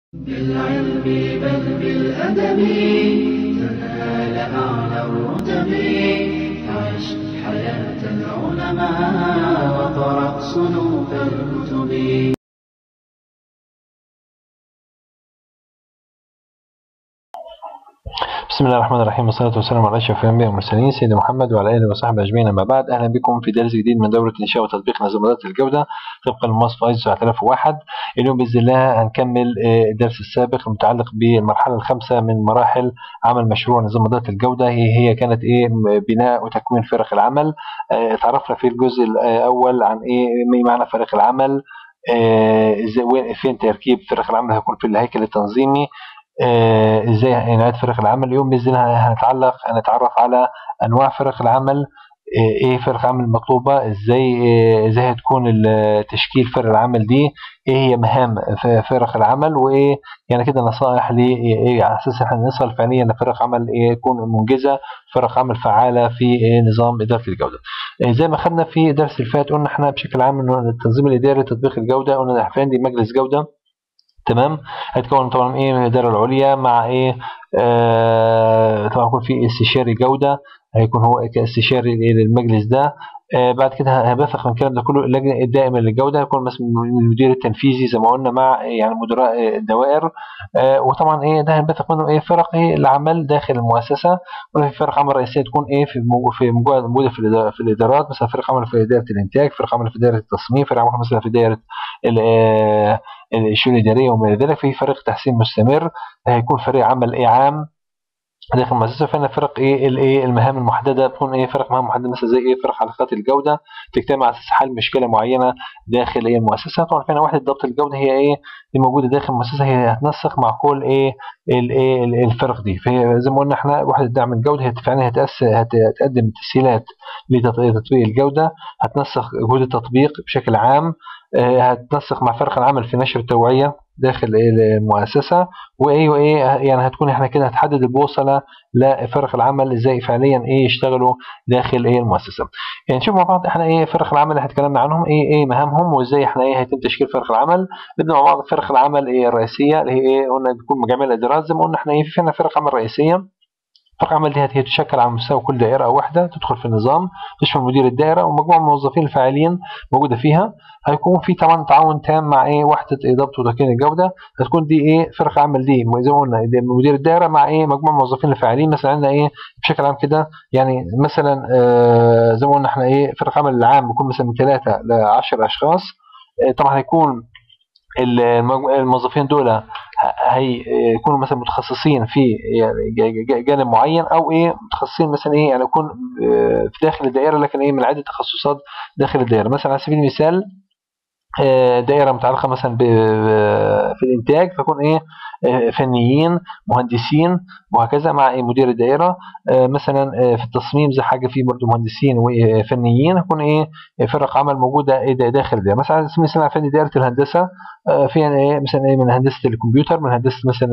بالعلم بل بالأدب تنال أعلى الرتب عش حياة العلماء وقرأ صنوف الكتب بسم الله الرحمن الرحيم والصلاة والسلام على أشرف الأنبياء والمرسلين سيدنا محمد وعلى آله وصحبه أجمعين أما بعد أهلا بكم في درس جديد من دورة إنشاء وتطبيق نظريات الجودة طبقا لمواصفة ايزو 9001 اليوم بإذن الله هنكمل الدرس السابق المتعلق بالمرحلة الخامسة من مراحل عمل مشروع نظريات الجودة هي هي كانت إيه بناء وتكوين فرق العمل تعرفنا في الجزء الأول عن إيه معنى فرق العمل ازاي فين تركيب فرق العمل هيكون في الهيكل التنظيمي آه ازاي نعد فرق العمل اليوم باذن الله هنتعلق هنتعرف على انواع فرق العمل آه ايه فرق العمل المطلوبه ازاي آه ازاي هتكون تشكيل فرق العمل دي ايه هي مهام فرق العمل وايه يعني كده نصائح ل ايه على اساس احنا نصل فعليا لفرق عمل ايه تكون منجزه فرق عمل فعاله في إيه نظام اداره الجوده زي ما خدنا في الدرس اللي فات قلنا احنا بشكل عام انه التنظيم الاداري لتطبيق الجوده قلنا احنا عندي مجلس جوده تمام هتكون طبعا ايه من الاداره العليا مع ايه آه طبعا يكون في استشاري جوده هيكون هو كاستشاري للمجلس ده آه بعد كده هبثق من الكلام ده كله اللجنه الدائمه للجوده هيكون مثلا المدير التنفيذي زي ما قلنا مع يعني مدراء الدوائر آه وطبعا ايه ده هنبثق منه ايه فرق ايه العمل داخل المؤسسه وفي فرق عمل رئيسيه تكون ايه في في موجوده في في الادارات مثلا فرق عمل في اداره الانتاج فرق عمل في دائره التصميم فرق عمل مثلا في دائره الشؤون الاداريه وما الى ذلك في فريق تحسين مستمر هيكون فريق عمل ايه عام داخل المؤسسه فانا فرق ايه الايه المهام المحدده بتكون ايه فرق مهام محدده مثلا زي ايه فرق حلقات الجوده تجتمع على اساس حل مشكله معينه داخل ايه المؤسسه طبعا فينا وحده ضبط الجوده هي ايه اللي موجوده داخل المؤسسه هي هتنسق مع كل ايه الايه الفرق دي فهي زي ما قلنا احنا وحده دعم الجوده هي فعلا هتقدم تسهيلات لتطبيق الجوده هتنسق جهود التطبيق بشكل عام هتنسق مع فرق العمل في نشر التوعيه داخل المؤسسه وايه وايه يعني هتكون احنا كده هتحدد البوصله لفرق العمل ازاي فعليا ايه يشتغلوا داخل ايه المؤسسه يعني نشوف مع بعض احنا ايه فرق العمل اللي هتكلمنا عنهم ايه ايه مهامهم وازاي احنا ايه هيتم تشكيل فرق العمل نبدا مع بعض فرق العمل ايه الرئيسيه اللي هي ايه قلنا تكون جميع الادارات زي ما قلنا احنا ايه في فينا فرق عمل رئيسيه فرق عمل دي هي تشكل على مستوى كل دائرة أو وحدة تدخل في النظام تشمل مدير الدائرة ومجموعة من الموظفين الفاعلين موجودة فيها هيكون في طبعا تعاون تام مع ايه وحدة ضبط وتقييم الجودة هتكون دي ايه فرق عمل دي زي ما قلنا مدير الدائرة مع ايه مجموعة من الموظفين الفاعلين مثلا عندنا ايه بشكل عام كده يعني مثلا آه زي ما قلنا احنا ايه فرق عمل العام بيكون مثلا من 3 ل 10 أشخاص آه طبعا هيكون الموظفين دول هيكونوا مثلا متخصصين في يعني جانب معين او ايه متخصصين مثلا ايه يعني يكون في داخل الدائره لكن ايه من عده تخصصات داخل الدائره مثلا على سبيل المثال دائره متعلقه مثلا في الانتاج فيكون ايه فنيين مهندسين وهكذا مع إيه مدير الدائره مثلا في التصميم زي حاجه في برضه مهندسين وفنيين يكون ايه فرق عمل موجوده إيه داخل الدائره مثلا على سبيل المثال في دائره الهندسه في إيه مثلا ايه من هندسه الكمبيوتر من هندسه مثلا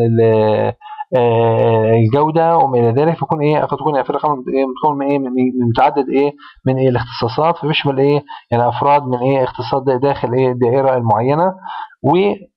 الجوده وما الى ذلك فيكون ايه قد تكون فرق عمل بتكون من ايه من متعدد ايه من ايه الاختصاصات فبيشمل ايه يعني افراد من ايه اختصاصات داخل ايه الدائره المعينه و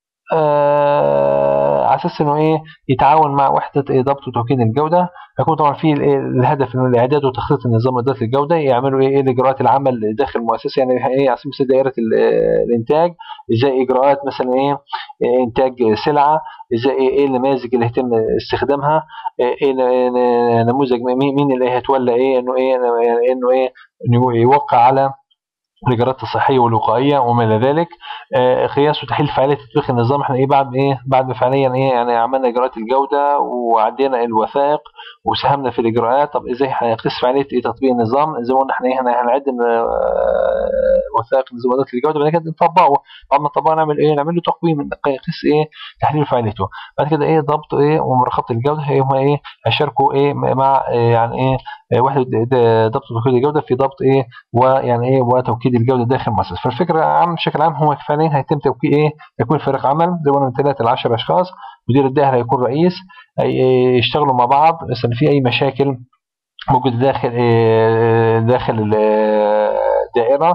آه على اساس انه ايه يتعاون مع وحده إيه ضبط وتوكيد الجوده يكون طبعا في الهدف انه الاعداد وتخطيط النظام اداره الجوده يعملوا ايه, إيه اجراءات العمل داخل المؤسسه يعني ايه على سبيل المثال دائره الانتاج ازاي اجراءات مثلا ايه انتاج سلعه ازاي ايه, إيه النماذج اللي يتم استخدامها ايه نموذج مين اللي هيتولى ايه انه ايه انه ايه انه يوقع على الاجراءات الصحيه والوقائيه وما الى ذلك آه قياس وتحليل فعاليه تطبيق النظام احنا ايه بعد ايه بعد ما فعليا ايه يعني عملنا اجراءات الجوده وعدينا الوثائق وساهمنا في الاجراءات طب ازاي هنقيس فعاليه ايه تطبيق النظام زي ما قلنا احنا ايه هنعد وثائق نظام اداره الجوده بعد كده نطبقه بعد ما نطبقه نعمل ايه نعمل له تقويم نقيس ايه تحليل فعاليته بعد كده ايه ضبط ايه ومراقبه الجوده هي هم ايه هيشاركوا ايه مع إيه يعني ايه وحده ضبط وتوكيد الجوده في ضبط ايه ويعني ايه وتوكيد الجوده داخل المؤسسه فالفكره عام بشكل عام هو فعليا هيتم توكيد ايه يكون فريق عمل زي ما قلنا من 3 ل 10 اشخاص مدير الدائره هيكون رئيس يشتغلوا مع بعض مثلا في اي مشاكل موجوده داخل إيه داخل الدائره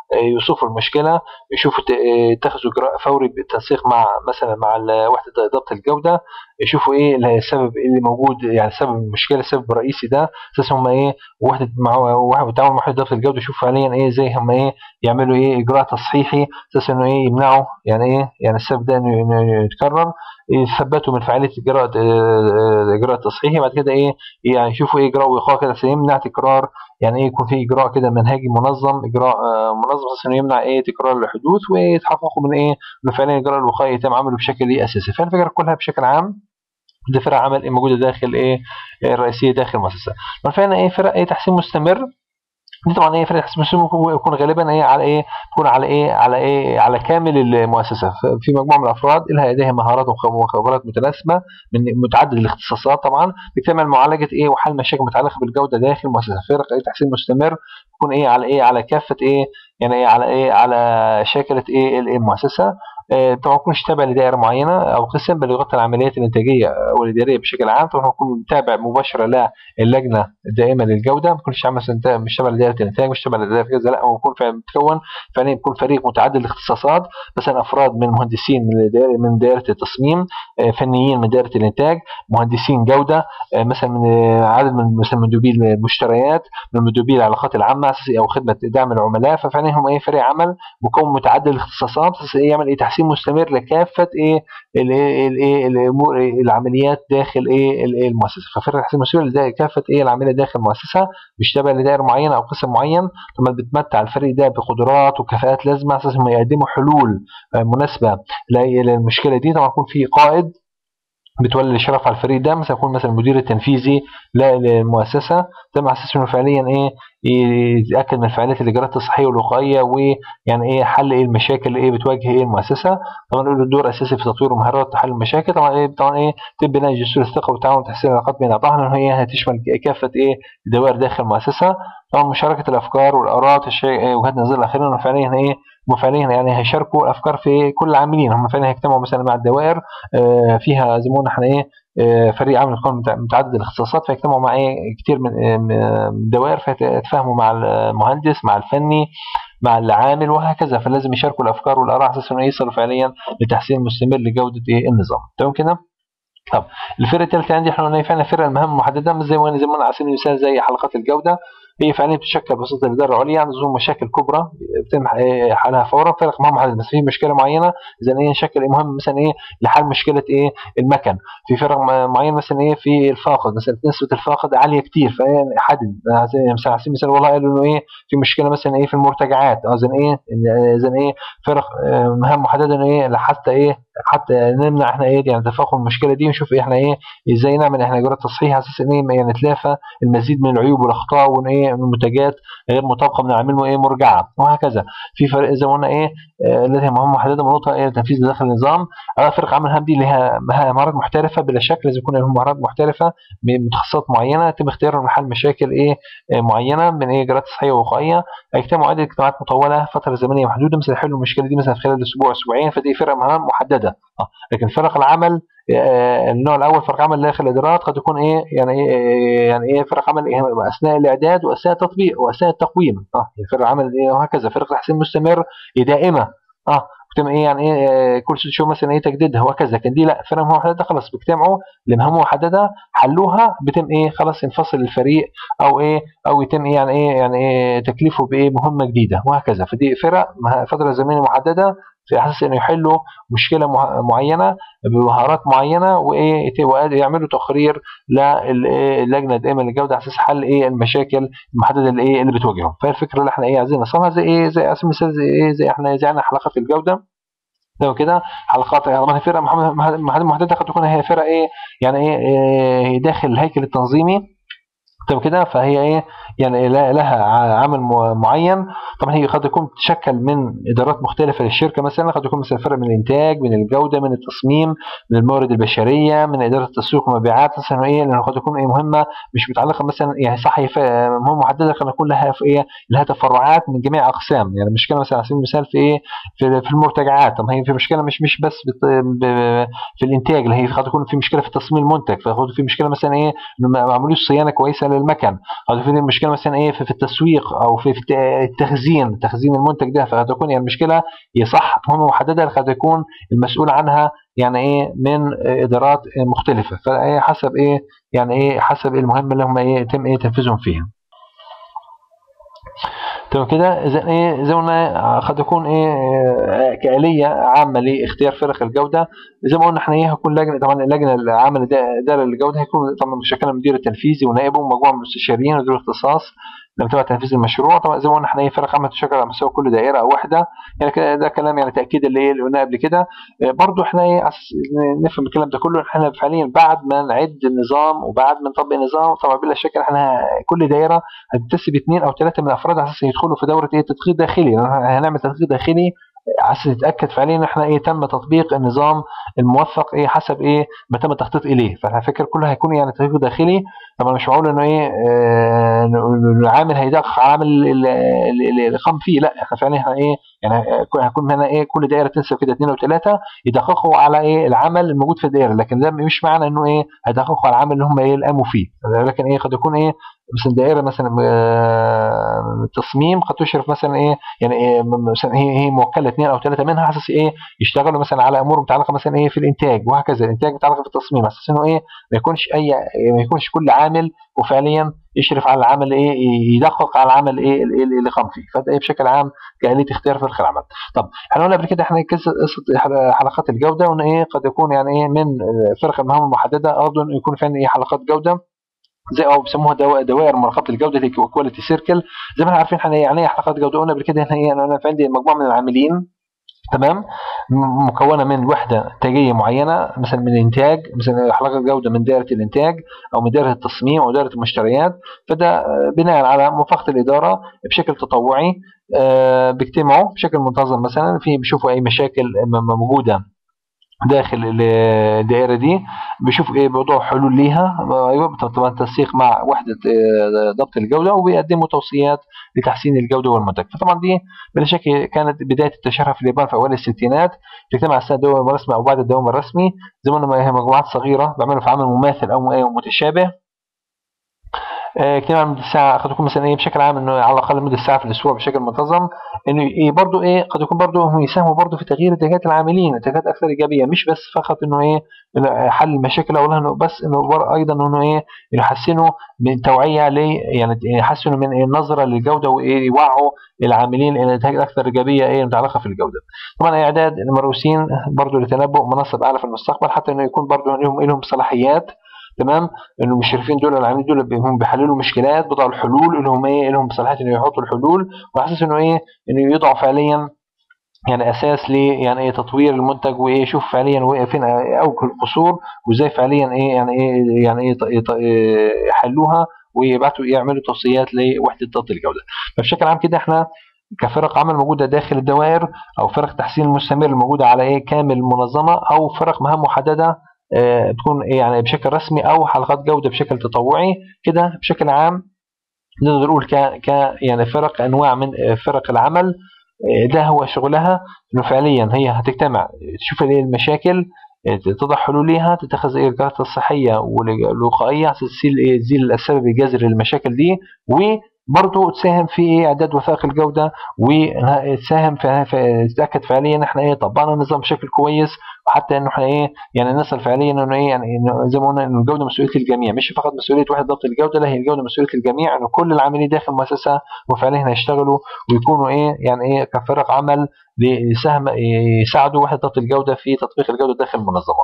يوصفوا المشكله يشوفوا يتخذوا اجراء فوري بالتنسيق مع مثلا مع وحده ضبط الجوده يشوفوا ايه السبب اللي موجود يعني سبب المشكله السبب الرئيسي ده اساس هم ايه وحده مع وتعاون مع وحده ضبط الجوده يشوفوا فعليا ايه ازاي هم ايه يعملوا ايه اجراء تصحيحي اساس انه ايه يمنعوا يعني ايه يعني السبب ده انه يتكرر يثبتوا من فعاليه اجراء الاجراء التصحيحي بعد كده ايه يعني يشوفوا ايه اجراء وقايه كده يمنع تكرار يعني ايه يكون في اجراء كده منهجي منظم اجراء منظم بحيث انه يمنع ايه تكرار الحدوث ويتحققوا من ايه ان فعلا اجراء الوقائي يتم عمله بشكل ايه اساسي فالفكره كلها بشكل عام دي فرق عمل ايه موجوده داخل ايه الرئيسيه داخل المؤسسه فعلا ايه فرق ايه تحسين مستمر دي طبعا ايه فرق تحسين مستمر يكون غالبا ايه على ايه تكون على ايه على ايه على كامل المؤسسه في مجموعه من الافراد لها لديها مهارات وخبرات متناسبه من متعدد الاختصاصات طبعا بتعمل معالجه ايه وحل مشاكل متعلقه بالجوده داخل المؤسسه فرق ايه تحسين مستمر تكون ايه على ايه على كافه ايه يعني ايه على ايه على شاكله ايه المؤسسه طبعا يكون تابع لدائره معينه او قسم بل يغطي العمليات الانتاجيه والاداريه بشكل عام طبعا يكون تابع مباشره للجنه الدائمه للجوده ما يكونش عامل مثلا مش تابع لدائره الانتاج مش تابع لدائره كذا لا هو يكون متكون فعليا يكون فريق متعدد الاختصاصات مثلا افراد من مهندسين من دائره من دائره التصميم فنيين من دائره الانتاج مهندسين جوده مثلا من عدد من مثلا مندوبي المشتريات من مندوبي العلاقات العامه او خدمه دعم العملاء ففعليا هم ايه فريق عمل مكون متعدد الاختصاصات يعمل ايه تحسين مستمر لكافه ايه الايه الامور العمليات داخل ايه المؤسسه ففرق تحسين مستمر لكافه ايه العمليه داخل المؤسسه مش تابع لدائره معينه او قسم معين ثم بتمتع الفريق ده بقدرات وكفاءات لازمه اساس هم يقدموا حلول مناسبه للمشكله دي طبعا يكون في قائد بتولي الاشراف على الفريق ده مثلا يكون مثلا المدير التنفيذي للمؤسسه ده على اساس انه فعليا ايه يتاكد من فعاليه الاجراءات الصحيه والوقائيه ويعني ايه حل ايه المشاكل ايه بتواجه ايه المؤسسه طبعا له دور اساسي في تطوير مهارات حل المشاكل طبعا ايه طبعا ايه تم بناء جسور الثقه والتعاون وتحسين العلاقات بين اعضائها لان هي هتشمل كافه ايه دوائر داخل المؤسسه طبعا مشاركه الافكار والاراء تشريع وجهات نظر الاخرين انه فعليا ايه هم فعليا يعني هيشاركوا الافكار في كل العاملين هم فعليا هيجتمعوا مثلا مع الدوائر فيها زي ما قلنا احنا ايه فريق عمل يكون متعدد الاختصاصات فيجتمعوا مع ايه كتير من الدوائر فيتفاهموا مع المهندس مع الفني مع العامل وهكذا فلازم يشاركوا الافكار والاراء على اساس انه يصلوا فعليا لتحسين مستمر لجوده ايه النظام تمام كده طب الفرقه الثالثه عندي احنا قلنا فعلا فرق المهام محدده زي ما زي ما على سبيل المثال زي حلقات الجوده هي فعليا بتشكل بواسطه الاداره العليا عن ظهور مشاكل كبرى بيتم حلها فورا فرق مهام محدده بس في مشكله معينه اذا ايه نشكل مهم مثلا ايه لحل مشكله ايه المكن في فرق معين مثلا ايه في الفاقد مثلا نسبه الفاقد عاليه كتير فحدد مثلا على سبيل المثال والله قالوا انه ايه في مشكله مثلا ايه في المرتجعات اذا ايه اذا ايه فرق مهام محدده انه ايه حتى ايه حتى نمنع احنا ايه يعني تفاقم المشكله دي ونشوف ايه احنا ايه ازاي نعمل احنا اجراءات تصحيح على اساس ان ايه يعني نتلافى المزيد من العيوب والاخطاء وان ايه المنتجات غير مطابقه من العميل ايه مرجعه وهكذا في فرق زي ما قلنا ايه لها مهمه محدده منوطه ايه تنفيذ داخل النظام على فرق عمل هام دي لها مهارات محترفه بلا شك لازم يكون لهم مهارات محترفه متخصصات معينه يتم اختيارهم لحل مشاكل ايه معينه من ايه اجراءات صحيه ووقائيه هيجتمعوا عده اجتماعات مطوله فتره زمنيه محدوده مثل حلوا المشكله دي مثلا خلال اسبوع اسبوعين فدي فرق مهام محدده آه. لكن فرق العمل آه النوع الاول فرق عمل داخل الادارات قد يكون ايه يعني ايه يعني ايه فرق عمل إيه اثناء الاعداد واثناء التطبيق واثناء التقويم اه فرق عمل ايه وهكذا فرق تحسين مستمر دائمه اه بتم ايه يعني ايه كل ست شهور مثلا ايه تجديدها وهكذا لكن دي لا فرق محدده خلاص بيجتمعوا لمهام محدده حلوها بتم ايه خلاص ينفصل الفريق او ايه او يتم إيه يعني ايه يعني ايه تكليفه بايه مهمه جديده وهكذا فدي فرق فتره زمنيه محدده في اساس انه يحلوا مشكله معينه بمهارات معينه وايه ويعملوا تقرير للجنه الدائمه للجوده على اساس حل ايه المشاكل المحدده اللي ايه اللي بتواجههم فالفكره اللي احنا ايه عايزين نوصلها زي ايه زي على سبيل المثال زي ايه زي احنا زي عندنا حلقات الجوده لو كده حلقات يعني فرقه محدده قد تكون هي فرقه ايه يعني ايه داخل الهيكل التنظيمي تمام كده فهي ايه يعني لها عمل معين طبعا هي قد تكون تشكل من ادارات مختلفه للشركه مثلا قد يكون مثلا فرق من الانتاج من الجوده من التصميم من الموارد البشريه من اداره التسويق والمبيعات مثلا ايه لانه قد تكون ايه مهمه مش متعلقه مثلا يعني صح هي مهمه محدده قد يكون لها في ايه لها تفرعات من جميع اقسام يعني مشكله مثلا على سبيل المثال في ايه في, في المرتجعات طب هي في مشكله مش مش بس في الانتاج اللي هي قد تكون في مشكله في تصميم المنتج فقد في مشكله مثلا ايه ما عملوش صيانه كويسه للمكن قد في مشكله مشكله مثلا ايه في, في التسويق او في, في التخزين تخزين المنتج ده فقد تكون يعني المشكله هي صح مهمه محدده قد يكون المسؤول عنها يعني ايه من ادارات مختلفه فايه حسب ايه يعني ايه حسب المهمه اللي هم ايه يتم ايه تنفيذهم فيها تمام كده اذا ايه زي ما قلنا قد يكون ايه آه، كآلية عامة لاختيار فرق الجودة زي ما قلنا احنا ايه هيكون لجنة طبعا اللجنة العامة لإدارة الجودة هيكون طبعا مشكلة من المدير التنفيذي ونائبه ومجموعة من المستشارين وذوي الاختصاص لمتابعة تنفيذ المشروع طبعا زي ما قلنا احنا ايه فرق عامة تشكل على مستوى كل دائرة او وحدة يعني كده ده كلام يعني تأكيد اللي ايه اللي قلناه قبل كده آه، برضو احنا ايه عس- نفهم الكلام ده كله احنا فعليا بعد ما نعد النظام وبعد ما نطبق النظام طبعا بلا شك احنا كل دائرة هتكتسب اثنين او ثلاثه من افراد على اساس يدخلوا في دوره ايه تدقيق داخلي يعني هنعمل تدقيق داخلي على اساس نتاكد فعليا ان احنا ايه تم تطبيق النظام الموفق ايه حسب ايه ما تم التخطيط اليه فالفكر كله هيكون يعني تدقيق داخلي طبعا مش معقول انه ايه آه، إنه العامل هيدقق على العامل اللي اللي- اللي قام فيه لا احنا فعليا احنا ايه يعني هيكون هنا ايه كل دائره تنسب كده اثنين او ثلاثه يدققوا على ايه العمل الموجود في الدائره لكن ده مش معنى انه ايه هيدققوا على العمل اللي هم ايه اللي قاموا فيه لكن ايه قد يكون ايه مثلا دائره مثلا آه، تصميم قد تشرف مثلا ايه يعني إيه م- مثلا هي هي موكله اثنين او ثلاثه منها على اساس ايه يشتغلوا مثلا على امور متعلقه مثلا ايه في الانتاج وهكذا الانتاج متعلق في التصميم على اساس انه ايه ما يكونش اي ما يكونش كل عامل وفعليا يشرف على العمل ايه يدقق على العمل ايه اللي اللي قام فيه فده ايه بشكل عام كآلية اختيار فرق العمل طب احنا قلنا قبل كده احنا قصه قصة حل- حلقات الجوده وان ايه قد يكون يعني ايه من فرق المهام المحدده ارجو انه يكون فعلا ايه حلقات جوده زي او بيسموها دوا- دوائر مراقبه الجوده اللي كواليتي سيركل زي ما احنا عارفين احنا يعني ايه حلقات جوده قلنا قبل كده هنا ايه انا في عندي مجموعه من العاملين تمام م- مكونه من وحده انتاجيه معينه مثلا من الانتاج مثلا حلقه جوده من دائره الانتاج او من دائره التصميم او دائره المشتريات فده آه، بناء على موافقه الاداره بشكل تطوعي آه، بيجتمعوا بشكل منتظم مثلا في بيشوفوا اي مشاكل م- م- موجوده داخل ال- الدائره دي بيشوف ايه بيوضعوا حلول ليها ايوه طبعا تنسيق مع وحده آه، ضبط الجوده وبيقدموا توصيات لتحسين الجوده والمنتج فطبعا دي بلا شك كانت بدايه انتشارها في اليابان في اوائل الستينات تجتمع اثناء الدوام الرسمي او بعد الدوام الرسمي زي ما قلنا هي مجموعات صغيره بيعملوا في عمل مماثل او أو متشابه آه، اجتماع لمده ساعه قد يكون مثلا ايه بشكل عام انه على الاقل مده ساعه في الاسبوع بشكل منتظم انه إيه برضه ايه قد يكون برضه هم يساهموا برضه في تغيير اتجاهات العاملين اتجاهات اكثر ايجابيه مش بس فقط انه ايه حل المشاكل او انه بس انه بر- ايضا انه ايه يحسنوا من توعيه لي يعني يحسنوا من إيه النظره للجوده وايه يوعوا العاملين الى نتائج اكثر ايجابيه ايه متعلقه في الجوده. طبعا اعداد المروسين برضه لتنبؤ منصب اعلى في المستقبل حتى انه يكون برضه لهم لهم صلاحيات تمام انه المشرفين دول العاملين دول بي- هم بيحللوا مشكلات بيضعوا الحلول لهم ايه لهم صلاحيه انه يحطوا الحلول وعلى اساس انه ايه انه يضعوا فعليا يعني اساس ل يعني ايه تطوير المنتج وايه يشوف فعليا وين فين اوجه القصور وازاي فعليا ايه يعني ايه يعني ايه ط- إيه ط- إيه يحلوها ويبعتوا يعملوا توصيات لوحده ضبط الجوده فبشكل عام كده احنا كفرق عمل موجوده داخل الدوائر او فرق تحسين المستمر الموجوده على ايه كامل المنظمه او فرق مهام محدده آه، تكون إيه يعني بشكل رسمي او حلقات جوده بشكل تطوعي كده بشكل عام نقدر نقول ك ك يعني فرق انواع من آه، فرق العمل آه، ده هو شغلها انه فعليا هي هتجتمع تشوف ايه المشاكل آه، تضع حلول ليها تتخذ ايه الاجراءات الصحيه والوقائيه عشان تزيل ايه تزيل السبب الجذري للمشاكل دي وبرضه تساهم في ايه اعداد وثائق الجوده وتساهم في, في تتاكد فعليا ان احنا ايه طبقنا النظام بشكل كويس وحتى انه احنا ايه يعني نصل فعليا انه ايه يعني إنه زي ما قلنا انه الجوده مسؤوليه الجميع مش فقط مسؤوليه واحد ضبط الجوده لا هي الجوده مسؤوليه الجميع انه كل العاملين داخل المؤسسه وفعليا هيشتغلوا ويكونوا ايه يعني ايه كفرق عمل لسهم يساعدوا وحده ضبط الجوده في تطبيق الجوده داخل المنظمه.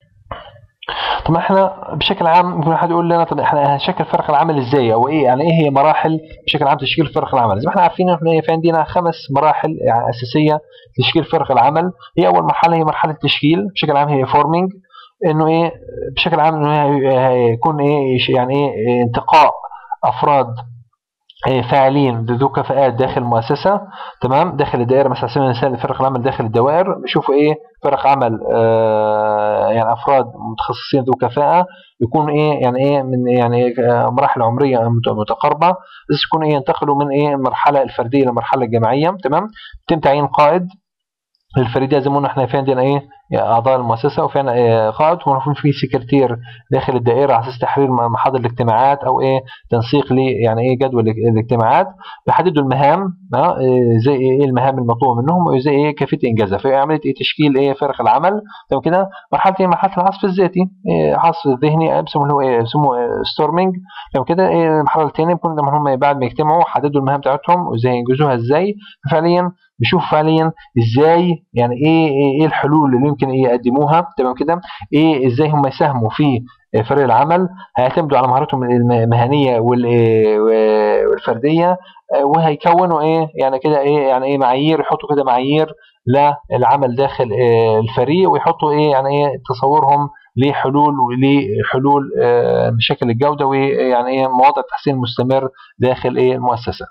طب احنا بشكل عام ممكن حد يقول لنا طب احنا هنشكل فرق العمل ازاي او ايه يعني ايه هي مراحل بشكل عام تشكيل فرق العمل زي ما احنا عارفين ان احنا في عندنا خمس مراحل يعني اساسيه لتشكيل فرق العمل هي اول مرحله هي مرحله التشكيل بشكل عام هي فورمينج انه ايه بشكل عام انه هي- هيكون ايه يعني ايه انتقاء افراد إيه، فاعلين ذو كفاءات داخل المؤسسة تمام داخل الدائرة مثلا على سبيل المثال فرق العمل داخل الدوائر بيشوفوا ايه فرق عمل آه يعني افراد متخصصين ذو كفاءة يكون ايه يعني ايه من يعني إيه آه، مراحل عمرية مت- متقاربة بس يكون ايه ينتقلوا من ايه المرحلة الفردية للمرحلة الجماعية تمام يتم تعيين قائد للفريدية زي ما قلنا احنا في عندنا ايه اعضاء المؤسسه وفي آه، قائد ويكون في سكرتير داخل الدائره على اساس تحرير محاضر الاجتماعات او ايه تنسيق لي يعني ايه جدول الاجتماعات بيحددوا المهام آه، زي ايه المهام المطلوبه منهم وزي ايه كيفيه انجازها في عمليه ايه تشكيل ايه فرق العمل تمام كده مرحله ايه مرحله العصف الذاتي إيه عصف الذهني بيسموه اللي هو ايه بيسموه ستورمنج تمام كده ايه المرحله الثانيه بيكون لما هم بعد ما يجتمعوا حددوا المهام بتاعتهم وازاي ينجزوها ازاي فعليا بيشوف فعليا ازاي يعني ايه ايه الحلول اللي يمكن ايه يقدموها تمام كده ايه ازاي هم يساهموا في فريق العمل هيعتمدوا على مهاراتهم المهنيه والفرديه وهيكونوا ايه يعني كده ايه يعني ايه معايير يحطوا كده معايير للعمل داخل الفريق ويحطوا ايه يعني ايه تصورهم لحلول ولحلول مشاكل الجوده ويعني ايه مواضع تحسين مستمر داخل ايه المؤسسه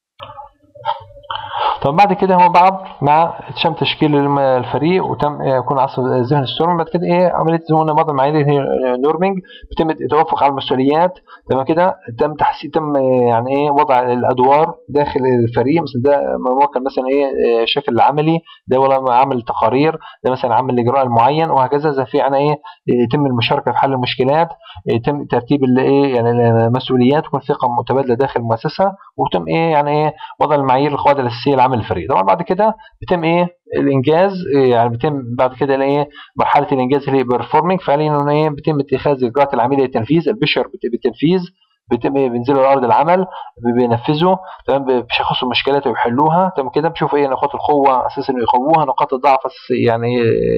طب بعد كده هو بعد ما تم تشكيل الفريق وتم يكون عصر ذهن ستورم بعد كده ايه عمليه زي ما قلنا بعض المعايير هي نورمينج بيتم التوافق على المسؤوليات تمام كده تم تحسين تم يعني ايه وضع الادوار داخل الفريق مثلا ده موكل مثلا ايه شكل العملي ده ولا عمل تقارير ده مثلا عمل الاجراء المعين وهكذا زي في انا ايه يتم المشاركه في حل المشكلات يتم ترتيب الايه يعني المسؤوليات تكون ثقه متبادله داخل المؤسسه وتم ايه يعني ايه وضع المعايير القواعد الاساسيه لعمل الفريق طبعا بعد كده بيتم ايه الانجاز يعني بيتم بعد كده ايه مرحله الانجاز اللي هي بيرفورمينج فعليا ايه بيتم اتخاذ اجراءات العمليه للتنفيذ البشر بالتنفيذ بيتم بينزلوا لارض العمل بينفذوا تمام بيشخصوا المشكلات ويحلوها تمام كده بيشوفوا ايه نقاط القوه اساس انه يقووها نقاط الضعف يعني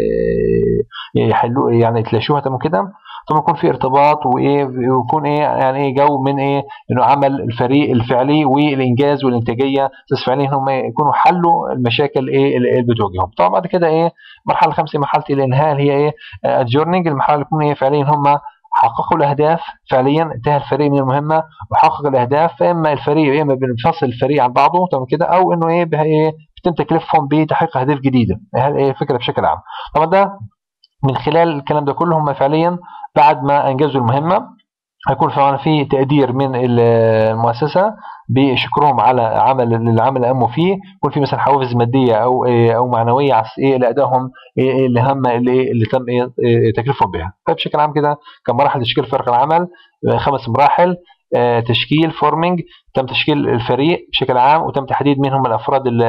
يحلوا يعني يتلاشوها تمام كده ثم يكون في ارتباط وايه ويكون ايه يعني ايه جو من ايه انه عمل الفريق الفعلي والانجاز والانتاجيه اساس فعليا هم يكونوا حلوا المشاكل ايه اللي بتواجههم طبعا بعد كده ايه المرحله الخامسه مرحله الانهاء اللي هي ايه الجورنينج المرحله اللي يكون ايه فعليا هم حققوا الاهداف فعليا انتهى الفريق من المهمه وحقق الاهداف فاما الفريق اما بنفصل الفريق عن بعضه تمام كده او انه ايه بيتم تكليفهم بتحقيق اهداف جديده هذه ايه فكره بشكل عام طبعا ده من خلال الكلام ده كله هم فعليا بعد ما انجزوا المهمه هيكون فعلا في تقدير من المؤسسه بشكرهم على عمل العمل اللي قاموا فيه يكون في مثلا حوافز ماديه او او معنويه على ايه لادائهم إيه اللي هم اللي, اللي تم إيه تكليفهم بها فبشكل عام كده كان مراحل تشكيل فرق العمل خمس مراحل تشكيل فورمينج تم تشكيل الفريق بشكل عام وتم تحديد مين هم الافراد اللي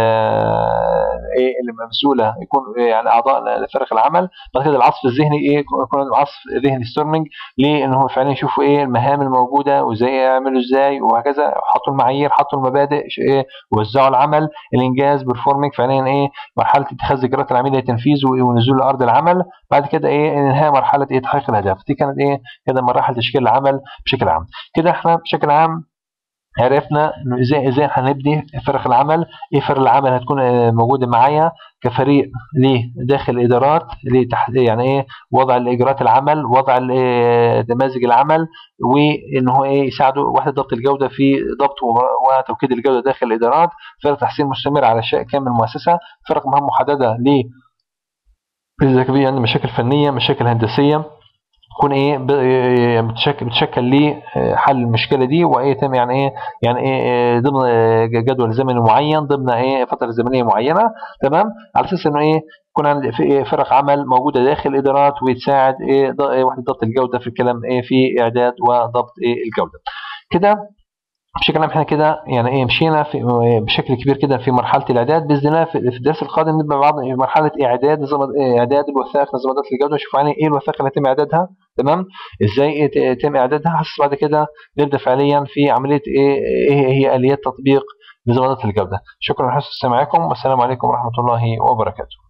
المسؤوله يكون يعني اعضاء لفريق العمل بعد كده العصف الذهني ايه يكون عصف ذهني ستورمنج ليه ان هم فعلا يشوفوا ايه المهام الموجوده وازاي يعملوا ازاي وهكذا حطوا المعايير حطوا المبادئ ايه وزعوا العمل الانجاز بيرفورمينج فعليا ايه مرحله اتخاذ اجراءات العمليه تنفيذ ونزول لارض العمل بعد كده ايه انهاء مرحله ايه تحقيق الاهداف دي كانت ايه كده مراحل تشكيل العمل بشكل عام كده احنا بشكل عام عرفنا انه ازاي ازاي هنبني فرق العمل ايه فرق العمل هتكون موجوده معايا كفريق ليه داخل الادارات يعني ايه وضع الاجراءات العمل وضع نماذج العمل وان هو ايه يساعدوا وحده ضبط الجوده في ضبط وتوكيد الجوده داخل الادارات فرق تحسين مستمر على شيء كامل المؤسسه فرق مهام محدده ل اذا كان يعني مشاكل فنيه مشاكل هندسيه تكون ايه بتشكل بتشكل لي حل المشكله دي وايه تم يعني ايه يعني ايه ضمن جدول زمني معين ضمن ايه فتره زمنيه معينه تمام على اساس انه ايه يكون عندي في فرق عمل موجوده داخل الادارات وتساعد ايه وحده ضبط الجوده في الكلام ايه في اعداد وضبط ايه الجوده كده بشكل عام احنا كده يعني ايه مشينا في بشكل كبير كده في مرحله الاعداد باذن الله في الدرس القادم نبدا بعض مرحله اعداد نظام اعداد الوثائق نظامات الجوده نشوف يعني ايه الوثائق اللي يتم اعدادها تمام ازاي يتم اعدادها حسب بعد كده نبدا فعليا في عمليه ايه ايه هي اليات تطبيق نظامات الجوده شكرا لحسن استماعكم والسلام عليكم ورحمه الله وبركاته